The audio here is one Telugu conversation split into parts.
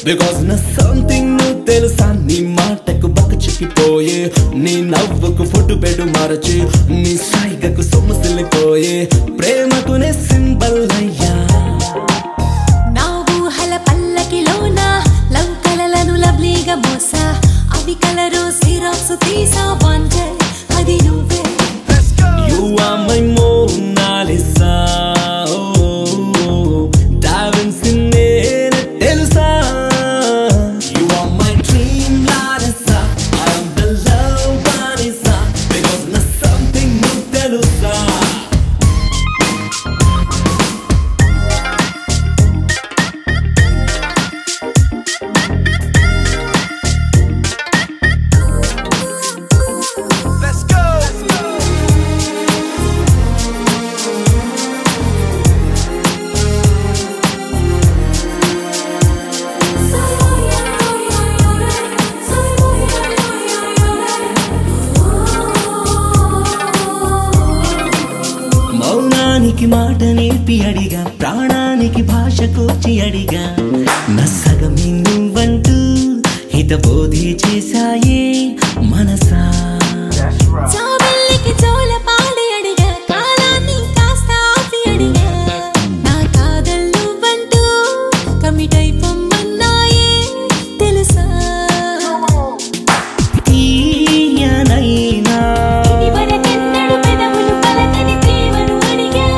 బికాస్ నా సంథింగ్ నువ్వు తెలుసా నీ మాటకు బక్క చిక్కిపోయే నీ నవ్వుకు ఫుడ్ బెడ్ మార్చి నీ సాయిగకు సొమ్మసిల్లిపోయే ప్రేమకునే సింబల్ అయ్యా నా ఊహల పల్లకిలోన లవ్ కలలను లవ్లీగా మోసా అవి కలరు సిరాక్స్ తీసా వాంటే అది నువ్వే You are my Mona Lisa. Oh, Da Vinci నేనే తెలుసా? You are my dream Larissa. I am the love Vanessa. Because నా something నువ్వు తెలుసా? Let's go. మౌనానికి మాట నేర్పి అడిగా ప్రాణానికి భాష కూర్చి అడిగా నసగమి నువ్వంటూ హితబోధి చేశాయే మనసా చావెల్లికి జోల పాడి అడిగా కాలాన్ని కాస్త ఆపి అడిగా నా కాదల్ నువ్వంటూ కమిట్ అయిపోమ్మన్నాయే తెలుసా తీయనైనా ఇదివరకెన్నడూ పెదవులు పలకని ప్రేమను అడిగా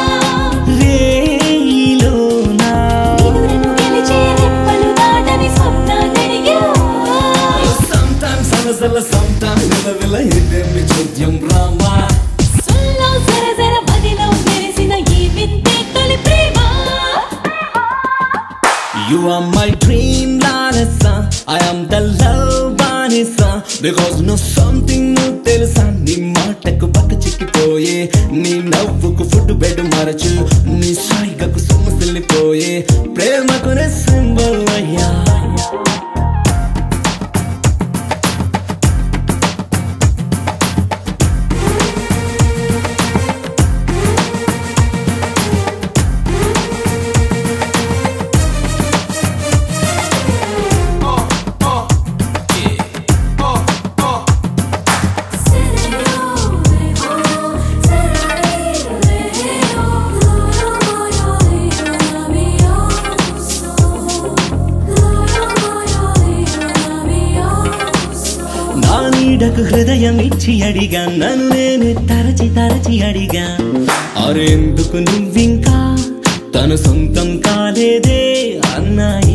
రేయిలోనా ఎదురును గెలిచే రెప్పలు దాటని స్వప్నాన్నడిగా Sometimes అనసల sometimes విలవిల ఇదేమి చోద్యం రామా సుల్లో జర జర మదిలో మెరిసిన ఈ వింతే తొలి ప్రేమ You are my dream Larissa I am the love Vanessa Because no something నువ్వు తెలుసా నీ మాటకు పక్క చిక్కిపోయే నీ నవ్వుకు ఫుడ్ బెడ్ మరచు నీ సాయిగకు సొమ్మసిల్లిపోయే ప్రేమకు సింబల్ అయ్యా నా నీడకు హృదయం ఇచ్చి అడిగా నన్ను నేను తరచి తరచి అడిగా అరెందుకు నువ్వింకా తను సొంతం కాలేదే అన్నాయి